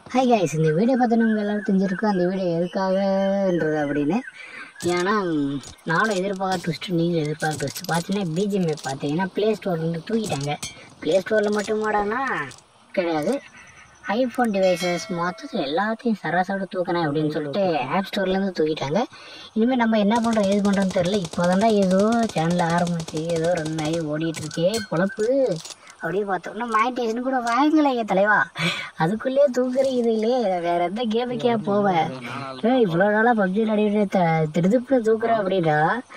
hi guys இந்த video பார்த்தோன்னவங்க எல்லாரும் தெரிஞ்சிருக்கும் அந்த வீடியோ எதுக்காகன்றது அப்படின்னு ஏன்னா ம், நானும் எதிர்பார்க்க ட்விஸ்ட் நீங்கள் எதிர்பார்க்க ட்விஸ்ட் பார்த்தீங்கன்னா பிஜிஎம்ஐ பார்த்தீங்கன்னா ப்ளே ஸ்டோர்லேருந்து தூக்கிட்டாங்க ப்ளே ஸ்டோரில் மட்டும் மாடானா கிடையாது ஐஃபோன் டிவைசஸ் மொத்தத்தில் எல்லாத்தையும் சராசரி தூக்கினேன் அப்படின்னு சொல்லிட்டு ஆப் ஸ்டோர்லேருந்து தூக்கிட்டாங்க இனிமேல் நம்ம என்ன பண்ணுறோம் ஏது பண்ணுறோன்னு தெரில இப்போ ஏதோ சேனல் ஆரம்பிச்சு ஏதோ ரன் ஆகி ஓடிட்டு இருக்கே பொழப்பு அப்படியே பார்த்தோம்னா மானிட்டேஷன் கூட வாங்கலையே தலைவா அதுக்குள்ளேயே தூக்குறீங்க இது இல்லையே வேற எந்த கேமுக்கே போவேன் ஏய், இவ்வளோ நாளாக பப்ஜி விளையாடிட்டு திருதுப்புல தூக்குறேன் அப்படின்னா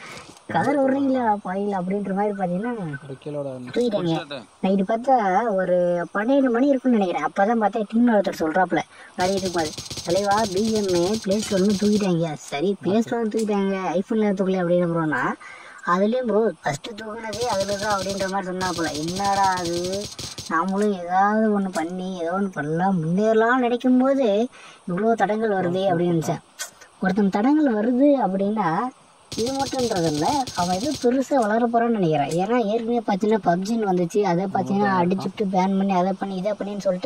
கதர் விட்றீங்களா பாயில் அப்படின்ற மாதிரி பார்த்தீங்கன்னா தூக்கிட்டாங்க நைட்டு பார்த்தா ஒரு பன்னெண்டு மணி இருக்கும்னு நினைக்கிறேன் அப்போ தான் பார்த்தா டீம் ஒருத்தர் சொல்கிறாப்புல விளையாடிட்டு இருக்கும்போது தலைவா பிஎம்ஏ ப்ளே ஸ்டோர்னு தூக்கிட்டாங்க சரி ப்ளே ஸ்டோர் தூக்கிட்டாங்க ஐஃபோனில் தூக்கல அப்படின்னு ப்ரோனா அதுலேயும் ப்ரோ ஃபஸ்ட்டு தூக்குனதே அதில் தான் அப்படின்ற மாதிரி சொன்னாப்புல என்னடா அது நாமளும் ஏதாவது ஒன்று பண்ணி ஏதோ ஒன்று பண்ணலாம் முன்னேறலாம் நினைக்கும் போது இவ்வளோ தடங்கள் வருதே அப்படின்னு நினச்சேன் ஒருத்தன் தடங்கள் வருது அப்படின்னா இது மட்டும்ன்றதில்ல அவன் எதுவும் பெருசாக வளர போகிறான்னு நினைக்கிறேன் ஏன்னா ஏற்கனவே பார்த்தீங்கன்னா பப்ஜின்னு வந்துச்சு அதை பார்த்தீங்கன்னா அடிச்சுட்டு பேன் பண்ணி அதை பண்ணி இதை பண்ணின்னு சொல்லிட்டு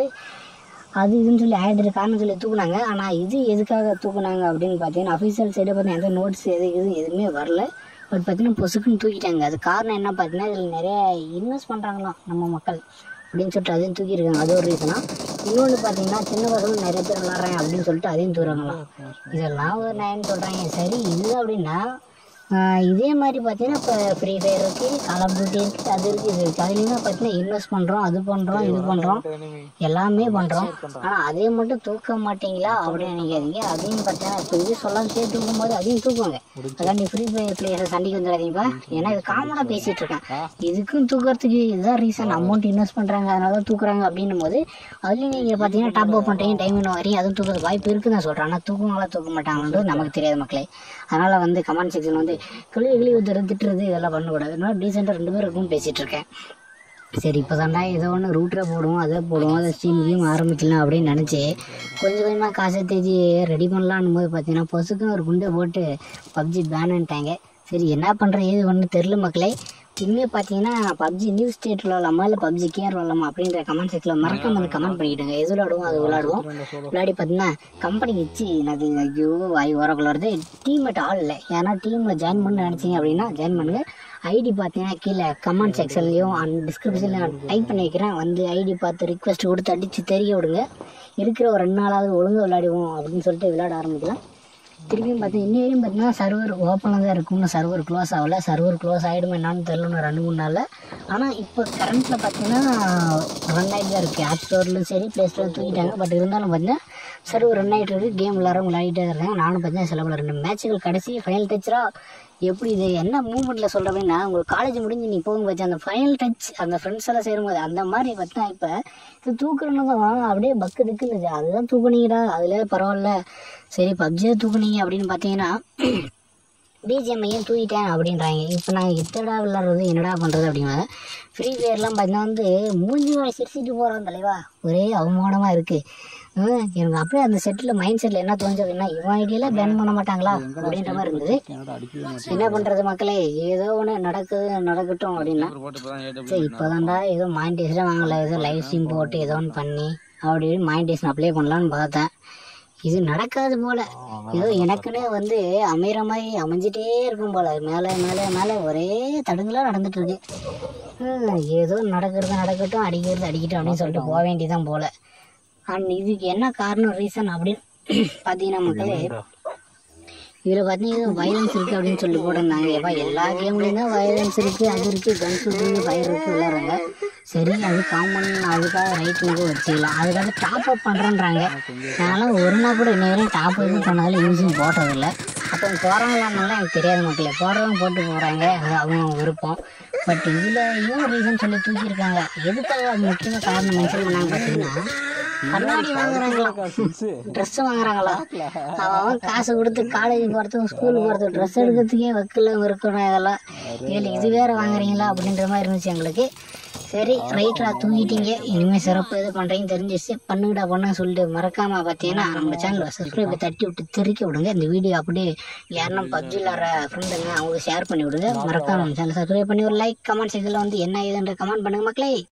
அது இதுன்னு சொல்லி ஆட் இருக்கான்னு சொல்லி தூக்குனாங்க ஆனால் இது எதுக்காக தூக்குனாங்க அப்படின்னு பார்த்தீங்கன்னா அஃபீஷியல் சைடை பார்த்தீங்கன்னா எந்த நோட்ஸ் எது இது எதுவுமே வரல பட் பார்த்தீங்கன்னா பொசுக்குன்னு தூக்கிட்டாங்க அது காரணம் என்ன பார்த்தீங்கன்னா இதில் நிறைய இன்வெஸ்ட் பண்ணுறாங்களாம் நம்ம மக்கள் அப்படின்னு சொல்லிட்டு அதையும் தூக்கியிருக்காங்க அது ஒரு ரீசனா இன்னொன்று பார்த்தீங்கன்னா சின்ன பசங்க நிறைய பேர் விளாட்றாங்க அப்படின்னு சொல்லிட்டு அதையும் தூக்குறாங்களாம் இதெல்லாம் ஒரு நயன் சொல்கிறாங்க சரி இது அப்படின்னா ஆஹ் இதே மாதிரி பார்த்தீங்கன்னா இப்போ ஃப்ரீ ஃபயர் இருக்குது கால் ஆஃப் டியூட்டி இருக்குது அது இருக்குது இது இருக்குது அதுலேயுமே பார்த்தீங்கன்னா இன்வெஸ்ட் பண்ணுறோம் அது பண்ணுறோம் இது பண்ணுறோம் எல்லாமே பண்ணுறோம் ஆனால் அதே மட்டும் தூக்க மாட்டீங்களா அப்படின்னு நினைக்காதீங்க அதையும் பார்த்தீங்கன்னா இப்போ இது சொல்லாம சேர்த்து தூக்கும் போது அதையும் தூக்குவாங்க அதான் நீ ஃப்ரீ ஃபயர் பிளேயர்ஸை சண்டைக்கு வந்துடாதீங்கப்பா ஏன்னா இது காமனாக பேசிகிட்டு இருக்கேன் இதுக்கும் தூக்குறதுக்கு இதுதான் ரீசன் அமௌண்ட் இன்வெஸ்ட் பண்ணுறாங்க அதனால தான் தூக்குறாங்க அப்படின்னும் போது அதுலேயும் நீங்கள் பார்த்தீங்கன்னா டாப் அப் பண்ணுறீங்க டைம் இன்னும் வரீங்க அதுவும் தூக்குறது வாய்ப்பு இருக்குன்னு தான் சொல்கிறேன் ஆனால் தூக்குவாங்களா தூக்க மாட்டாங்கன்றது நமக்கு தெரியாது மக்களே அதனால் வந்து கமெண்ட் செக்ஷன் வந்து கிளி கிளி ஊத்துறது திட்டுறது இதெல்லாம் பண்ணக்கூடாது நான் டீசெண்டாக ரெண்டு பேரும் இருக்கும் பேசிகிட்டு இருக்கேன் சரி இப்போ தாண்டா ஏதோ ஒன்று ரூட்டரை போடுவோம் அதை போடுவோம் அதை ஸ்ட்ரீம் கேம் ஆரம்பிக்கலாம் அப்படின்னு நினச்சி கொஞ்சம் கொஞ்சமாக காசை தேதி ரெடி பண்ணலான்னும் போது பார்த்தீங்கன்னா பொசுக்குன்னு ஒரு குண்டை போட்டு பப்ஜி பேனுன்ட்டாங்க சரி என்ன பண்ணுறேன் ஏது ஒன்று தெரில மக்களே இனிமேல் பார்த்தீங்கன்னா பப்ஜி நியூ ஸ்டேட் விளாடலாமா இல்லை பப்ஜி கேர் விளாடலாமா அப்படின்ற கமெண்ட் செக்ஷனில் மறக்காம வந்து கமெண்ட் பண்ணிக்கிடுங்க எது விளாடுவோம் அது விளாடுவோம் விளையாடி பார்த்தீங்கன்னா கம்பெனி வச்சு எனக்கு ஐயோ வாய் ஓரக்குள்ள வருது டீம்மேட் ஆள் இல்லை ஏன்னா டீமில் ஜாயின் பண்ண நினச்சிங்க அப்படின்னா ஜாயின் பண்ணுங்க ஐடி பார்த்தீங்கன்னா கீழே கமெண்ட் செக்ஷன்லையும் அண்ட் டிஸ்கிரிப்ஷன்லையும் டைப் பண்ணி வைக்கிறேன் வந்து ஐடி பார்த்து ரிக்வெஸ்ட் கொடுத்து அடித்து தெரிய விடுங்க இருக்கிற ஒரு ரெண்டு நாளாவது ஒழுங்காக விளையாடுவோம் அப்படின்னு சொல்லிட்டு விளையாட ஆரம்பிக்கலாம் திருப்பியும் பார்த்து இன்னி வரையும் பார்த்தீங்கன்னா சர்வர் ஓப்பனில் தான் இருக்கும்னு சர்வர் க்ளோஸ் ஆகல சர்வர் க்ளோஸ் ஆகிடுமா என்னான்னு தெரியல ரெண்டு மூணு நாளில் ஆனால் இப்போ கரண்ட்டில் பார்த்தீங்கன்னா ரன் ஆகிட்டு தான் இருக்குது ஆப் ஸ்டோர்லையும் சரி ப்ளே ஸ்டோர் தூக்கிட்டாங்க பட் இருந்தாலும் பார்த்தீங்கன்னா சர்வர் ரன் ஆகிட்டு இருக்குது கேம் எல்லாரும் விளையாடிட்டே தான் இருக்காங்க நானும் பார்த்தீங்கன்னா சில பல ரெண்டு மேட்சுகள் கடைசி ஃபைனல் டச்சராக எப்படி இது என்ன மூமெண்ட்டில் சொல்கிறேன் அப்படின்னா உங்களுக்கு காலேஜ் முடிஞ்சு நீ போகும் வச்சு அந்த ஃபைனல் டச் அந்த ஃப்ரெண்ட்ஸ் எல்லாம் சேரும்போது அந்த மாதிரி பார்த்தா இப்போ இது தூக்குறன்னு தான் அப்படியே பக்கு திக்குன்னு அதுதான் தூக்குனீங்கடா அதில் பரவாயில்ல சரி பப்ஜியை தூக்குனீங்க அப்படின்னு பார்த்தீங்கன்னா பிஜிஎம்ஐயும் தூக்கிட்டேன் அப்படின்றாங்க இப்போ நாங்கள் எத்தடா விளாட்றது என்னடா பண்ணுறது அப்படின்னா ஃப்ரீ ஃபயர்லாம் பார்த்தீங்கன்னா வந்து மூஞ்சி வாய் சிரிச்சிட்டு போகிறோம் தலைவா ஒரே அவமானமாக இருக்குது எனக்கு அப்படியே அந்த செட்டில் மைண்ட் செட்டில் என்ன தோணுச்சு அப்படின்னா இவன் ஐடியெல்லாம் பேன் பண்ண மாட்டாங்களா அப்படின்ற மாதிரி இருந்தது என்ன பண்ணுறது மக்களே ஏதோ ஒன்று நடக்குது நடக்கட்டும் அப்படின்னா சரி இப்போதான்டா ஏதோ மானிட்டேஷன் வாங்கல ஏதோ லைவ் ஸ்ட்ரீம் போட்டு ஏதோ ஒன்று பண்ணி அப்படின்னு மானிட்டேஷன் அப்ளை பண்ணலான்னு பார்த்தேன் இது நடக்காது போல ஏதோ எனக்குன்னே வந்து அமைகிற மாதிரி அமைஞ்சிட்டே இருக்கும் போல மேலே மேலே மேலே ஒரே தடுங்களாக நடந்துட்டு இருக்கு ஹம், ஏதோ நடக்கிறது நடக்கட்டும் அடிக்கிறது அடிக்கட்டும் அப்படின்னு சொல்லிட்டு போக வேண்டியதான் போல அண்ட் இதுக்கு என்ன காரணம் ரீசன் அப்படின்னு பார்த்தீங்கன்னா மக்களே இதில் பார்த்தீங்கன்னா வயலன்ஸ் இருக்குது அப்படின்னு சொல்லி போட்டிருந்தாங்க ஏப்பா எல்லா கேம்லேயும் தான் வயலன்ஸ் இருக்குது அது இருக்குது கன்ஸ் இருக்குது ஃபயர் இருக்குது விளையாடுறாங்க சரி அது காமன் அதுக்காக ரைட்டிங்கு வச்சுக்கலாம் அதுக்காக டாப் அப் பண்ணுறேன்றாங்க நான்லாம் ஒரு நாள் கூட இன்ன வரையும் டாப் அப் பண்ணதில் யூஸிங் போட்டதில்லை அப்போ போகிறாங்களான்னாலாம் எனக்கு தெரியாத மக்களே போடுறவங்க போட்டு போகிறாங்க அது அவங்க விருப்பம் பட் இதில் இன்னும் ரீசன் சொல்லி தூக்கியிருக்காங்க எதுக்காக அது முக்கியமாக காரணம் மென்ஷன் பண்ணாங்க பார்த்தீங்கன்னா கண்ணாடி வாங்குறாங்களா ட்ரெஸ் வாங்குறாங்களா அவன் அவன் காசு கொடுத்து காலேஜ் போகிறதுக்கும் ஸ்கூல் போகிறதுக்கு ட்ரெஸ் எடுக்கிறதுக்கே வைக்கல இருக்கணும் இதெல்லாம் இதில் இது வேற வாங்குறீங்களா அப்படின்ற மாதிரி இருந்துச்சு எங்களுக்கு சரி ரைட்ரா தூங்கிட்டீங்க இனிமேல் சிறப்பு எது பண்ணுறீங்கன்னு தெரிஞ்சிச்சு பண்ணுங்கடா பண்ண சொல்லிட்டு மறக்காம பார்த்தீங்கன்னா நம்ம சேனலை சப்ஸ்கிரைப் தட்டி விட்டு தெரிக்க விடுங்க இந்த வீடியோ அப்படியே யாருன்னா பப்ஜி விளாட்ற ஃப்ரெண்டுங்க அவங்களுக்கு ஷேர் பண்ணி விடுங்க மறக்காம நம்ம சேனல் சப்ஸ்கிரைப் பண்ணி ஒரு லைக் கமெண்ட் செக்ஷனில் வந்து என்ன ஏதுன்ற கமெண்ட் பண்ணுங்க மக்களே